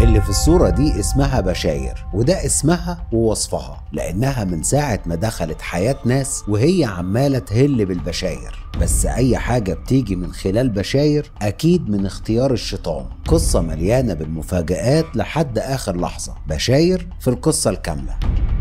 اللي في الصورة دي اسمها بشاير وده اسمها ووصفها لأنها من ساعة ما دخلت حياة ناس وهي عمالة تهل بالبشاير بس أي حاجة بتيجي من خلال بشاير أكيد من اختيار الشيطان قصة مليانة بالمفاجآت لحد آخر لحظة بشاير في القصة الكاملة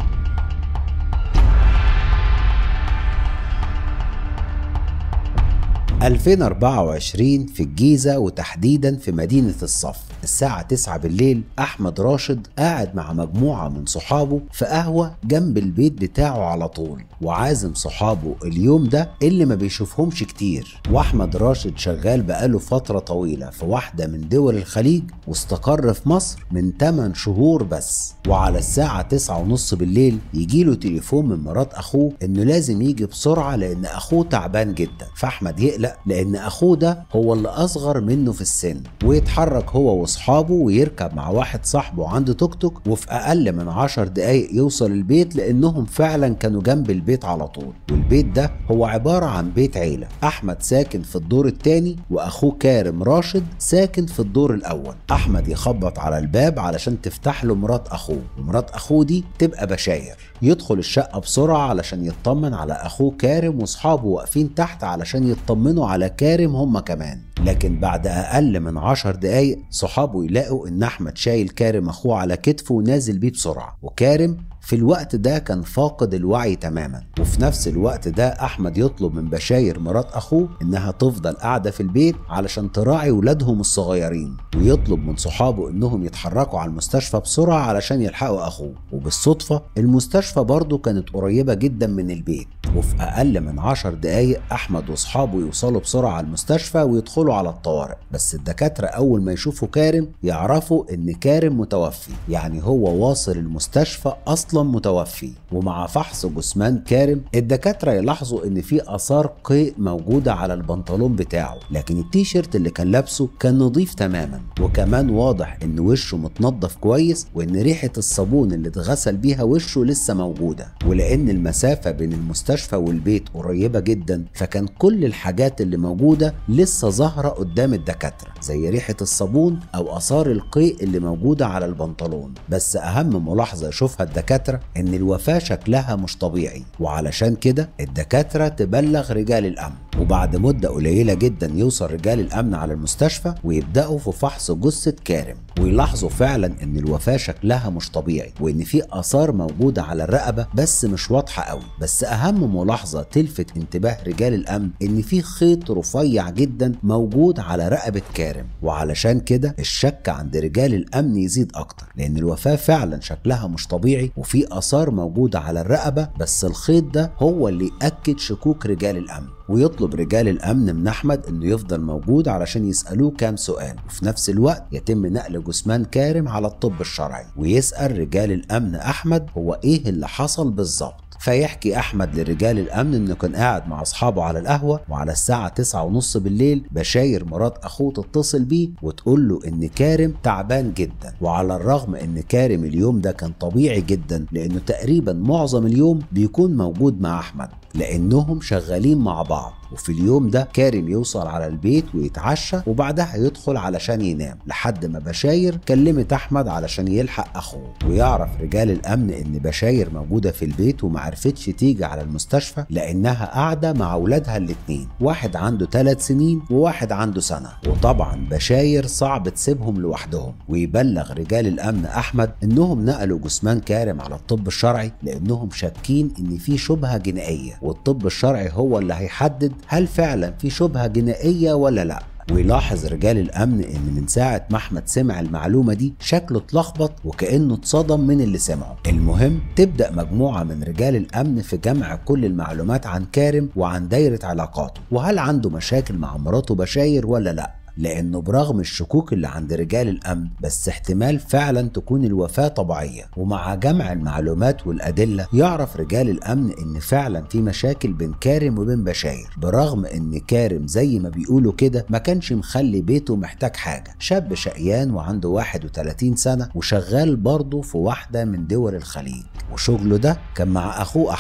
ألفين أربعة وعشرين في الجيزة وتحديدا في مدينة الصف الساعة 9 بالليل أحمد راشد قاعد مع مجموعة من صحابه في قهوة جنب البيت بتاعه على طول وعازم صحابه اليوم ده اللي ما بيشوفهمش كتير وأحمد راشد شغال بقاله فترة طويلة في واحدة من دول الخليج واستقر في مصر من 8 شهور بس وعلى الساعة 9 ونص بالليل يجيله تليفون من مرات أخوه إنه لازم يجي بسرعة لأن أخوه تعبان جدا فأحمد يقلق لأن أخوه ده هو اللي أصغر منه في السن ويتحرك هو واصحابه ويركب مع واحد صاحبه عنده توك توك وفي اقل من عشر دقايق يوصل البيت لانهم فعلا كانوا جنب البيت على طول والبيت ده هو عبارة عن بيت عيلة احمد ساكن في الدور الثاني واخوه كارم راشد ساكن في الدور الاول احمد يخبط على الباب علشان تفتح له مرات اخوه ومرات اخوه دي تبقى بشاير يدخل الشقة بسرعة علشان يطمن على اخوه كارم واصحابه واقفين تحت علشان يطمنوا على كارم هم كمان لكن بعد اقل من عشر دقايق صحابه يلاقوا ان احمد شايل كارم اخوه على كتفه ونازل بيه بسرعه وكارم في الوقت ده كان فاقد الوعي تماما وفي نفس الوقت ده احمد يطلب من بشاير مرات اخوه انها تفضل قاعده في البيت علشان تراعي ولادهم الصغيرين ويطلب من صحابه انهم يتحركوا على المستشفى بسرعه علشان يلحقوا اخوه وبالصدفه المستشفى برضه كانت قريبه جدا من البيت وفي اقل من عشر دقايق احمد واصحابه يوصلوا بسرعه على المستشفى ويدخلوا على الطوارئ بس الدكاتره اول ما يشوفوا كارم يعرفوا ان كارم متوفي يعني هو واصل المستشفى اصلا متوفي ومع فحص جثمان كارم الدكاتره يلاحظوا ان في اثار قيء موجوده على البنطلون بتاعه لكن التيشيرت اللي كان لابسه كان نظيف تماما وكمان واضح ان وشه متنضف كويس وان ريحه الصابون اللي اتغسل بيها وشه لسه موجوده ولان المسافه بين المستشفى والبيت قريبه جدا فكان كل الحاجات اللي موجوده لسه ظاهره قدام الدكاتره زي ريحه الصابون او اثار القيء اللي موجوده على البنطلون بس اهم ملاحظه يشوفها الدكاتره ان الوفاه شكلها مش طبيعي وعلشان كده الدكاتره تبلغ رجال الامن وبعد مده قليله جدا يوصل رجال الامن على المستشفى ويبداوا في فحص جثه كارم ويلاحظوا فعلا ان الوفاه شكلها مش طبيعي وان في اثار موجوده على الرقبه بس مش واضحه قوي بس اهم ملاحظه تلفت انتباه رجال الامن ان في خيط رفيع جدا موجود على رقبه كارم وعلشان كده الشك عند رجال الامن يزيد اكتر لان الوفاه فعلا شكلها مش طبيعي وفي اثار موجوده على الرقبه بس الخيط ده هو اللي ياكد شكوك رجال الامن ويطلب رجال الامن من احمد انه يفضل موجود علشان يسالوه كام سؤال وفي نفس الوقت يتم نقل جثمان كارم على الطب الشرعي ويسال رجال الامن احمد هو ايه اللي حصل بالظبط فيحكي احمد لرجال الامن انه كان قاعد مع اصحابه على القهوه وعلى الساعه تسعة ونص بالليل بشاير مرات اخوه تتصل بيه وتقول له ان كارم تعبان جدا وعلى الرغم ان كارم اليوم ده كان طبيعي جدا لانه تقريبا معظم اليوم بيكون موجود مع احمد لانهم شغالين مع بعض وفي اليوم ده كارم يوصل على البيت ويتعشى وبعدها يدخل علشان ينام لحد ما بشاير كلمت احمد علشان يلحق اخوه ويعرف رجال الامن ان بشاير موجوده في البيت وما عرفتش تيجي على المستشفى لانها قاعده مع اولادها الاتنين واحد عنده ثلاث سنين وواحد عنده سنه وطبعا بشاير صعب تسيبهم لوحدهم ويبلغ رجال الامن احمد انهم نقلوا جثمان كارم على الطب الشرعي لانهم شاكين ان في شبهه جنائيه والطب الشرعي هو اللي هيحدد هل فعلا في شبهه جنائيه ولا لا ويلاحظ رجال الامن ان من ساعه ما احمد سمع المعلومه دي شكله اتلخبط وكانه اتصدم من اللي سمعه المهم تبدا مجموعه من رجال الامن في جمع كل المعلومات عن كارم وعن دايره علاقاته وهل عنده مشاكل مع مراته بشاير ولا لا لانه برغم الشكوك اللي عند رجال الامن بس احتمال فعلا تكون الوفاه طبيعيه ومع جمع المعلومات والادله يعرف رجال الامن ان فعلا في مشاكل بين كارم وبين بشاير برغم ان كارم زي ما بيقولوا كده ما كانش مخلي بيته محتاج حاجه شاب شقيان وعنده 31 سنه وشغال برضه في واحده من دول الخليج وشغله ده كان مع اخوه احمد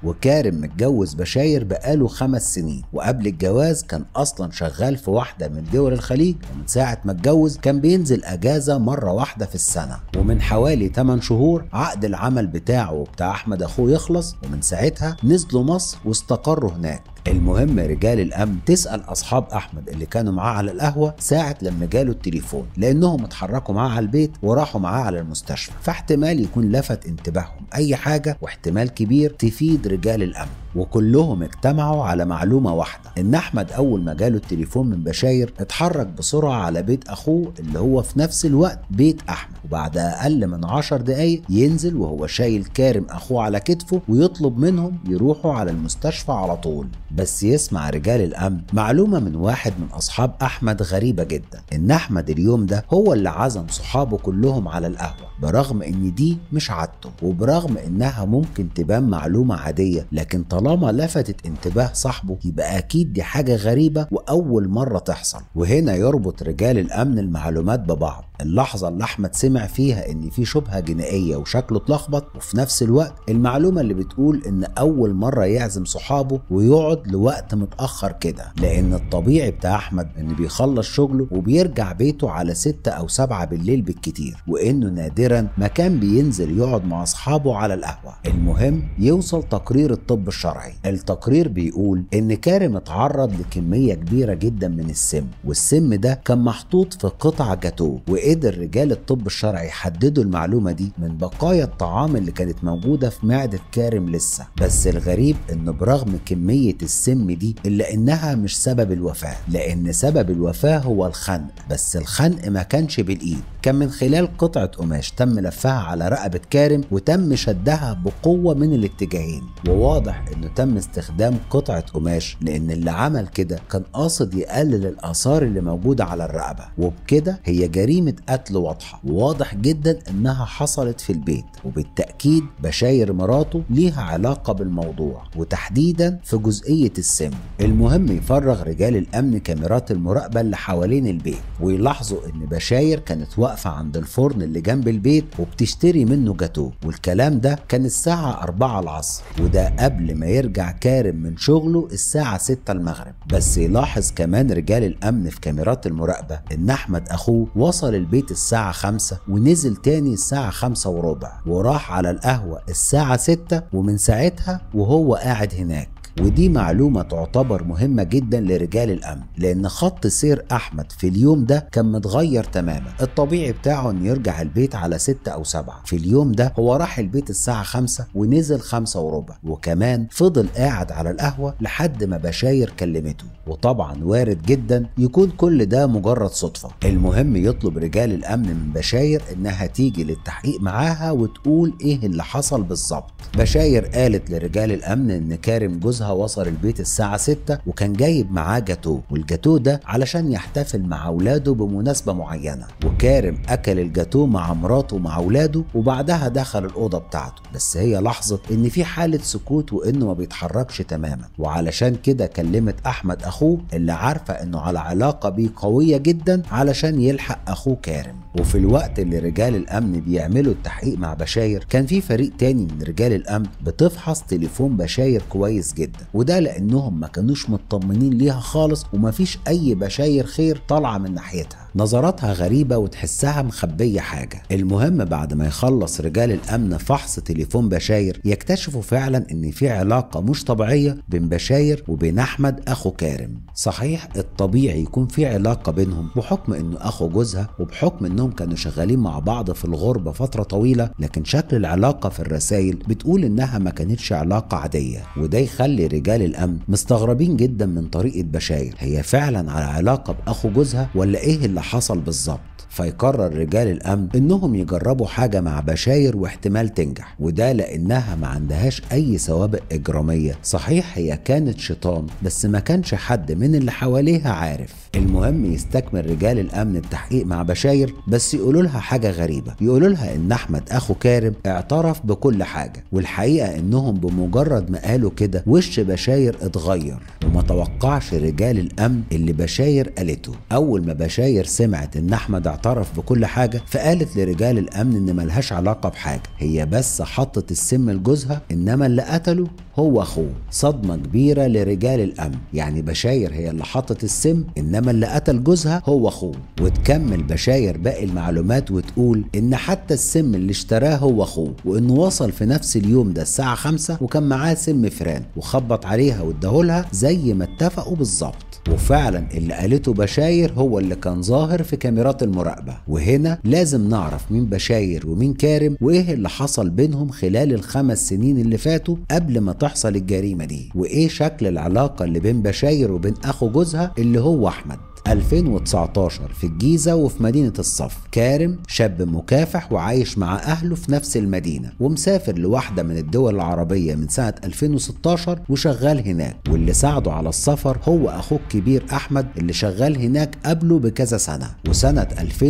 وكارم متجوز بشاير بقاله خمس سنين وقبل الجواز كان اصلا شغال في واحده من دول الخليج ومن ساعه ما اتجوز كان بينزل اجازه مره واحده في السنه ومن حوالي 8 شهور عقد العمل بتاعه وبتاع احمد اخوه يخلص ومن ساعتها نزلوا مصر واستقروا هناك المهم رجال الامن تسال اصحاب احمد اللي كانوا معاه على القهوه ساعه لما جاله التليفون لانهم اتحركوا معاه على البيت وراحوا معاه على المستشفى فاحتمال يكون لفت انتباههم اي حاجه واحتمال كبير تفيد رجال الامن وكلهم اجتمعوا على معلومه واحده ان احمد اول ما جاله التليفون من بشاير اتحرك بسرعه على بيت اخوه اللي هو في نفس الوقت بيت احمد وبعد اقل من عشر دقايق ينزل وهو شايل كارم اخوه على كتفه ويطلب منهم يروحوا على المستشفى على طول بس يسمع رجال الامن معلومه من واحد من اصحاب احمد غريبه جدا ان احمد اليوم ده هو اللي عزم صحابه كلهم على القهوه برغم ان دي مش عادته وبرغم انها ممكن تبان معلومه عاديه لكن طالما لفتت انتباه صاحبه يبقى اكيد دي حاجه غريبه واول مره تحصل وهنا يربط رجال الامن المعلومات ببعض اللحظه اللي احمد سمع فيها ان في شبهه جنائيه وشكله اتلخبط وفي نفس الوقت المعلومه اللي بتقول ان اول مره يعزم صحابه ويقعد لوقت متاخر كده لان الطبيعي بتاع احمد انه بيخلص شغله وبيرجع بيته على 6 او 7 بالليل بالكتير وانه نادرا ما كان بينزل يقعد مع اصحابه على القهوه المهم يوصل تقرير الطب الشرعي التقرير بيقول ان كارم اتعرض لكميه كبيره جدا من السم والسم ده كان محطوط في قطع جاتوه وقدر رجال الطب الشرعي يحددوا المعلومه دي من بقايا الطعام اللي كانت موجوده في معده كارم لسه بس الغريب ان برغم كميه السم دي الا انها مش سبب الوفاه لان سبب الوفاه هو الخنق بس الخنق ما كانش بالايد كان من خلال قطعه قماش تم لفها على رقبه كارم وتم شدها بقوه من الاتجاهين وواضح انه تم استخدام قطعه قماش لان اللي عمل كده كان قاصد يقلل الاثار اللي موجوده على الرقبه وبكده هي جريمه قتل واضحه وواضح جدا انها حصلت في البيت وبالتاكيد بشاير مراته ليها علاقه بالموضوع وتحديدا في جزئيه السم المهم يفرغ رجال الامن كاميرات المراقبه اللي حوالين البيت ويلاحظوا ان بشاير كانت واقفه عند الفرن اللي جنب البيت وبتشتري منه جاتوه والكلام ده كان الساعه 4 العصر وده قبل ما يرجع كارم من شغله الساعه 6 المغرب بس يلاحظ كمان رجال الامن في كاميرات المراقبه ان احمد اخوه وصل البيت الساعه 5 ونزل تاني الساعه 5 وربع وراح على القهوه الساعه 6 ومن ساعتها وهو قاعد هناك ودي معلومة تعتبر مهمة جدا لرجال الأمن لأن خط سير أحمد في اليوم ده كان متغير تماما الطبيعي بتاعه أن يرجع البيت على 6 أو 7 في اليوم ده هو راح البيت الساعة 5 ونزل 5 وربع وكمان فضل قاعد على القهوة لحد ما بشاير كلمته وطبعا وارد جدا يكون كل ده مجرد صدفة المهم يطلب رجال الأمن من بشاير إنها تيجي للتحقيق معاها وتقول إيه اللي حصل بالظبط بشاير قالت لرجال الأمن إن كارم جوزها وصل البيت الساعة 6 وكان جايب معاه جاتوه والجاتوه ده علشان يحتفل مع أولاده بمناسبة معينة وكارم أكل الجاتوه مع مراته ومع أولاده وبعدها دخل الأوضة بتاعته بس هي لاحظت إن في حالة سكوت وإنه ما بيتحركش تماما وعلشان كده كلمت أحمد أخوه اللي عارفة إنه على علاقة بيه قوية جدا علشان يلحق أخوه كارم وفي الوقت اللي رجال الامن بيعملوا التحقيق مع بشاير كان في فريق تاني من رجال الامن بتفحص تليفون بشاير كويس جدا وده لانهم ما كانوش مطمنين ليها خالص ومفيش اي بشاير خير طالعه من ناحيتها نظراتها غريبة وتحسها مخبية حاجة المهم بعد ما يخلص رجال الأمن فحص تليفون بشاير يكتشفوا فعلا إن في علاقة مش طبيعية بين بشاير وبين أحمد أخو كارم صحيح الطبيعي يكون في علاقة بينهم بحكم إنه أخو جوزها وبحكم إنهم كانوا شغالين مع بعض في الغربة فترة طويلة لكن شكل العلاقة في الرسائل بتقول إنها ما كانتش علاقة عادية وده يخلي رجال الأمن مستغربين جدا من طريقة بشاير هي فعلا على علاقة بأخو جوزها ولا إيه اللي حصل بالظبط فيقرر رجال الامن انهم يجربوا حاجه مع بشاير واحتمال تنجح وده لانها ما عندهاش اي سوابق اجراميه صحيح هي كانت شيطان بس ما كانش حد من اللي حواليها عارف المهم يستكمل رجال الامن التحقيق مع بشاير بس يقولوا لها حاجه غريبه يقولوا لها ان احمد اخو كارم اعترف بكل حاجه والحقيقه انهم بمجرد ما قالوا كده وش بشاير اتغير وما توقعش رجال الامن اللي بشاير قالته اول ما بشاير سمعت ان احمد اعترف اعترف بكل حاجة فقالت لرجال الأمن إن ملهاش علاقة بحاجة هي بس حطت السم لجوزها إنما اللي قتله هو أخوه صدمة كبيرة لرجال الأمن يعني بشاير هي اللي حطت السم إنما اللي قتل جوزها هو أخوه وتكمل بشاير باقي المعلومات وتقول إن حتى السم اللي اشتراه هو أخوه وإنه وصل في نفس اليوم ده الساعة خمسة وكان معاه سم فران وخبط عليها واداهولها زي ما اتفقوا بالظبط وفعلا اللي قالته بشاير هو اللي كان ظاهر في كاميرات المراقبة وهنا لازم نعرف مين بشاير ومين كارم وايه اللي حصل بينهم خلال الخمس سنين اللي فاتوا قبل ما تحصل الجريمة دي وايه شكل العلاقة اللي بين بشاير وبين اخو جوزها اللي هو احمد 2019 في الجيزة وفي مدينة الصف كارم شاب مكافح وعايش مع أهله في نفس المدينة ومسافر لواحدة من الدول العربية من سنة 2016 وشغال هناك واللي ساعده على السفر هو أخوه الكبير أحمد اللي شغال هناك قبله بكذا سنة وسنة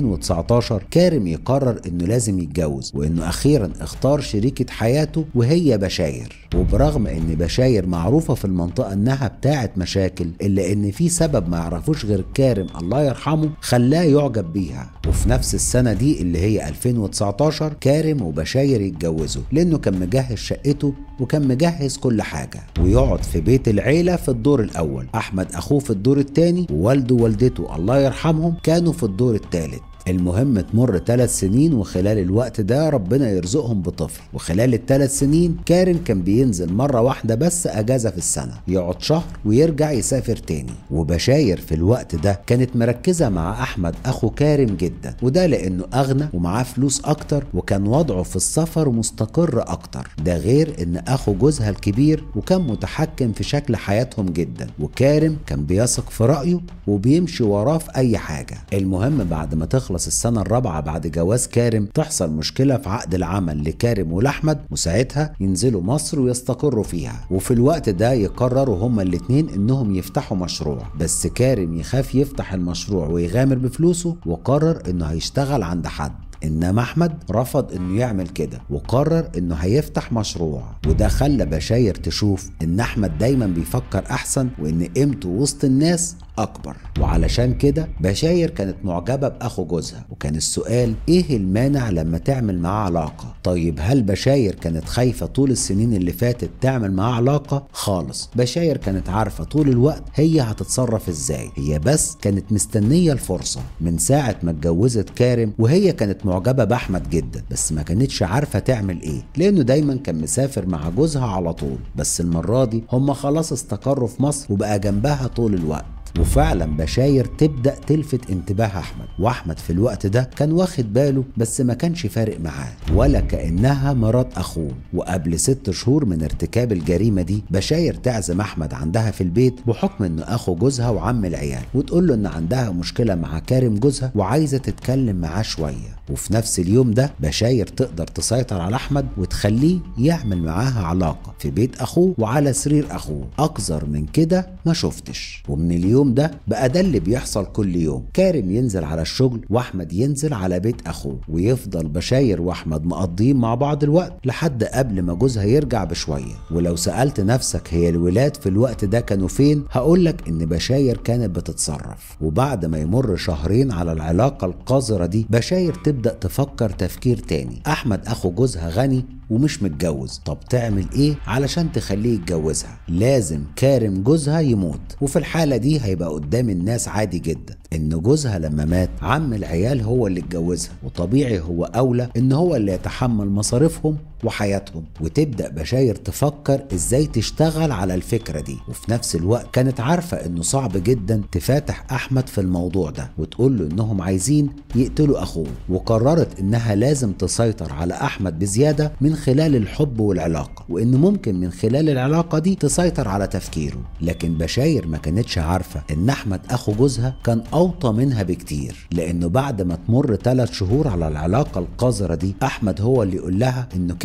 2019 كارم يقرر إنه لازم يتجوز وإنه أخيرا اختار شريكة حياته وهي بشاير وبرغم إن بشاير معروفة في المنطقة إنها بتاعة مشاكل إلا إن في سبب ما يعرفوش غير كارم الله يرحمه خلاه يعجب بيها وفي نفس السنة دي اللي هي 2019 كارم وبشاير يتجوزوا لأنه كان مجهز شقته وكان مجهز كل حاجة ويقعد في بيت العيلة في الدور الأول أحمد أخوه في الدور الثاني ووالده ووالدته الله يرحمهم كانوا في الدور الثالث المهم تمر ثلاث سنين وخلال الوقت ده ربنا يرزقهم بطفل وخلال الثلاث سنين كارن كان بينزل مرة واحدة بس أجازة في السنة يقعد شهر ويرجع يسافر تاني وبشاير في الوقت ده كانت مركزة مع أحمد أخو كارم جدا وده لأنه أغنى ومعاه فلوس أكتر وكان وضعه في السفر مستقر أكتر ده غير إن أخو جوزها الكبير وكان متحكم في شكل حياتهم جدا وكارم كان بيثق في رأيه وبيمشي وراه في أي حاجة المهم بعد ما تخلص تخلص السنة الرابعة بعد جواز كارم تحصل مشكلة في عقد العمل لكارم ولأحمد وساعتها ينزلوا مصر ويستقروا فيها وفي الوقت ده يقرروا هما الاتنين انهم يفتحوا مشروع بس كارم يخاف يفتح المشروع ويغامر بفلوسه وقرر انه هيشتغل عند حد انما احمد رفض انه يعمل كده وقرر انه هيفتح مشروع وده خلى بشاير تشوف ان احمد دايما بيفكر احسن وان قيمته وسط الناس اكبر وعلشان كده بشاير كانت معجبه باخو جوزها وكان السؤال ايه المانع لما تعمل معاه علاقه طيب هل بشاير كانت خايفه طول السنين اللي فاتت تعمل معاه علاقه خالص بشاير كانت عارفه طول الوقت هي هتتصرف ازاي هي بس كانت مستنيه الفرصه من ساعه ما اتجوزت كارم وهي كانت معجبه باحمد جدا بس ما كانتش عارفه تعمل ايه لانه دايما كان مسافر مع جوزها على طول بس المره دي هم خلاص استقروا في مصر وبقى جنبها طول الوقت وفعلا بشاير تبدا تلفت انتباه احمد واحمد في الوقت ده كان واخد باله بس ما كانش فارق معاه ولا كانها مرات اخوه وقبل ست شهور من ارتكاب الجريمه دي بشاير تعزم احمد عندها في البيت بحكم انه اخو جوزها وعم العيال وتقول له ان عندها مشكله مع كارم جوزها وعايزه تتكلم معاه شويه وفي نفس اليوم ده بشاير تقدر تسيطر على احمد وتخليه يعمل معاها علاقه في بيت اخوه وعلى سرير اخوه اكثر من كده ما شفتش ومن اليوم ده بقى ده اللي بيحصل كل يوم كارم ينزل على الشغل واحمد ينزل على بيت اخوه ويفضل بشاير واحمد مقضيين مع بعض الوقت لحد قبل ما جوزها يرجع بشويه ولو سالت نفسك هي الولاد في الوقت ده كانوا فين هقولك ان بشاير كانت بتتصرف وبعد ما يمر شهرين على العلاقه القذره دي بشاير تبدا تفكر تفكير تاني احمد اخو جوزها غني ومش متجوز طب تعمل ايه علشان تخليه يتجوزها لازم كارم جوزها يموت وفي الحالة دي هيبقى قدام الناس عادي جدا ان جوزها لما مات عم العيال هو اللي اتجوزها وطبيعي هو اولى ان هو اللي يتحمل مصاريفهم وحياتهم وتبدا بشاير تفكر ازاي تشتغل على الفكره دي وفي نفس الوقت كانت عارفه انه صعب جدا تفاتح احمد في الموضوع ده وتقول له انهم عايزين يقتلوا اخوه وقررت انها لازم تسيطر على احمد بزياده من خلال الحب والعلاقه وان ممكن من خلال العلاقه دي تسيطر على تفكيره لكن بشاير ما كانتش عارفه ان احمد اخو جوزها كان اوطى منها بكتير لانه بعد ما تمر ثلاث شهور على العلاقه القذره دي احمد هو اللي يقول لها انه كان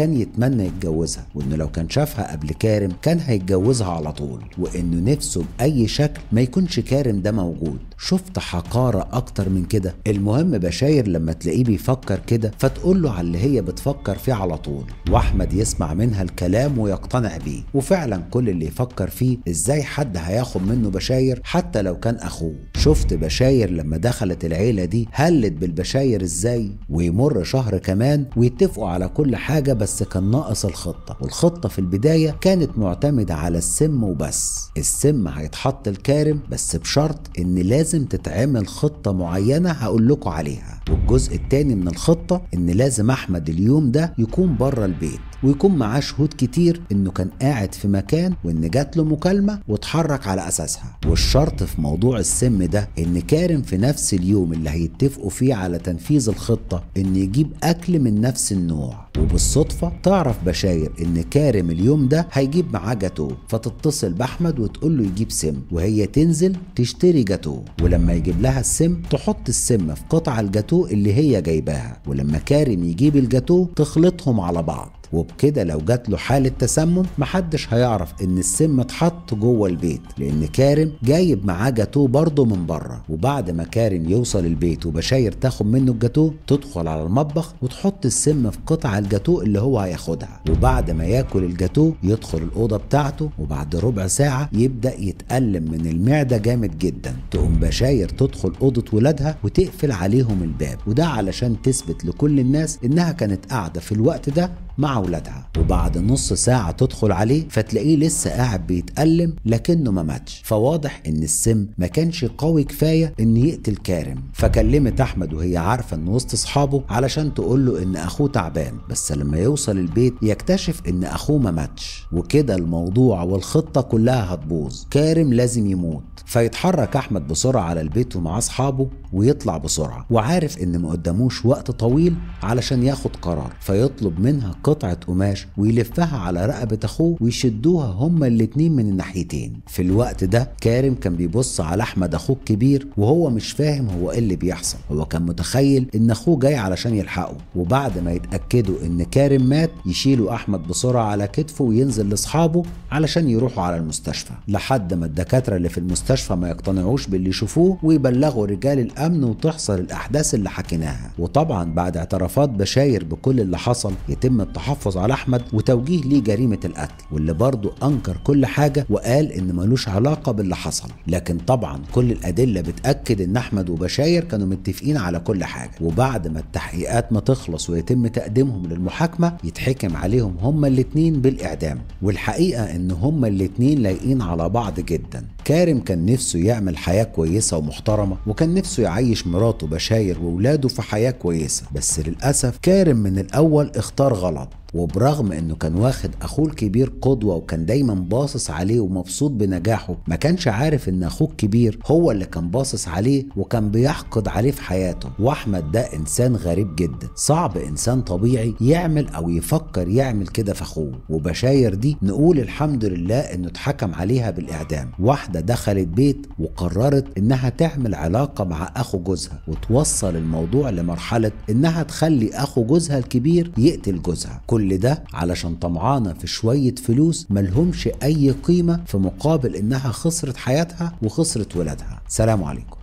كان يتمنى يتجوزها وانه لو كان شافها قبل كارم كان هيتجوزها على طول وانه نفسه باي شكل ما يكونش كارم ده موجود شفت حقارة اكتر من كده المهم بشاير لما تلاقيه بيفكر كده فتقول له على اللي هي بتفكر فيه على طول واحمد يسمع منها الكلام ويقتنع بيه وفعلا كل اللي يفكر فيه ازاي حد هياخد منه بشاير حتى لو كان اخوه شفت بشاير لما دخلت العيلة دي هلت بالبشاير ازاي ويمر شهر كمان ويتفقوا على كل حاجة بس كان ناقص الخطة والخطة في البداية كانت معتمدة على السم وبس السم هيتحط الكارم بس بشرط ان لازم تتعمل خطة معينة هقول لكم عليها والجزء التاني من الخطة ان لازم احمد اليوم ده يكون بره البيت ويكون معاه شهود كتير انه كان قاعد في مكان وان جات له مكالمه واتحرك على اساسها والشرط في موضوع السم ده ان كارم في نفس اليوم اللي هيتفقوا فيه على تنفيذ الخطه ان يجيب اكل من نفس النوع وبالصدفه تعرف بشاير ان كارم اليوم ده هيجيب معاه جاتوه فتتصل باحمد وتقول له يجيب سم وهي تنزل تشتري جاتوه ولما يجيب لها السم تحط السم في قطع الجاتوه اللي هي جايباها ولما كارم يجيب الجاتوه تخلطهم على بعض وبكده لو جات له حالة تسمم محدش هيعرف ان السم اتحط جوه البيت لان كارم جايب معاه جاتوه برضه من بره وبعد ما كارم يوصل البيت وبشاير تاخد منه الجاتوه تدخل على المطبخ وتحط السم في قطع الجاتوه اللي هو هياخدها وبعد ما ياكل الجاتوه يدخل الأوضة بتاعته وبعد ربع ساعة يبدأ يتألم من المعدة جامد جدا تقوم بشاير تدخل أوضة ولادها وتقفل عليهم الباب وده علشان تثبت لكل الناس إنها كانت قاعدة في الوقت ده مع ولادها وبعد نص ساعة تدخل عليه فتلاقيه لسه قاعد بيتألم لكنه ما ماتش فواضح ان السم ما كانش قوي كفاية ان يقتل كارم فكلمت احمد وهي عارفة ان وسط اصحابه علشان تقول له ان اخوه تعبان بس لما يوصل البيت يكتشف ان اخوه ما ماتش وكده الموضوع والخطة كلها هتبوظ كارم لازم يموت فيتحرك احمد بسرعة على البيت ومع اصحابه ويطلع بسرعة وعارف ان ما قداموش وقت طويل علشان ياخد قرار فيطلب منها قطعة قماش ويلفها على رقبة اخوه ويشدوها هما الاتنين من الناحيتين في الوقت ده كارم كان بيبص على احمد اخوه الكبير وهو مش فاهم هو ايه اللي بيحصل هو كان متخيل ان اخوه جاي علشان يلحقه وبعد ما يتاكدوا ان كارم مات يشيلوا احمد بسرعه على كتفه وينزل لاصحابه علشان يروحوا على المستشفى لحد ما الدكاتره اللي في المستشفى ما يقتنعوش باللي يشوفوه ويبلغوا رجال الامن وتحصل الاحداث اللي حكيناها وطبعا بعد اعترافات بشاير بكل اللي حصل يتم التحفظ على احمد وتوجيه ليه جريمه القتل واللي برضه انكر كل حاجه وقال ان ملوش علاقه باللي حصل لكن طبعا كل الادله بتاكد ان احمد وبشاير كانوا متفقين على كل حاجه وبعد ما التحقيقات ما تخلص ويتم تقديمهم للمحاكمه يتحكم عليهم هما الاتنين بالاعدام والحقيقه ان هما الاتنين لايقين على بعض جدا كارم كان نفسه يعمل حياه كويسه ومحترمه وكان نفسه يعيش مراته بشاير وولاده في حياه كويسه بس للاسف كارم من الاول اختار غلط وبرغم انه كان واخد اخوه الكبير قدوه وكان دايما باصص عليه ومبسوط بنجاحه ما كانش عارف ان اخوه الكبير هو اللي كان باصص عليه وكان بيحقد عليه في حياته واحمد ده انسان غريب جدا صعب انسان طبيعي يعمل او يفكر يعمل كده في اخوه وبشاير دي نقول الحمد لله انه اتحكم عليها بالاعدام واحده دخلت بيت وقررت انها تعمل علاقه مع اخو جوزها وتوصل الموضوع لمرحله انها تخلي اخو جوزها الكبير يقتل جوزها كل ده علشان طمعانة في شوية فلوس ملهمش أي قيمة في مقابل إنها خسرت حياتها وخسرت ولادها سلام عليكم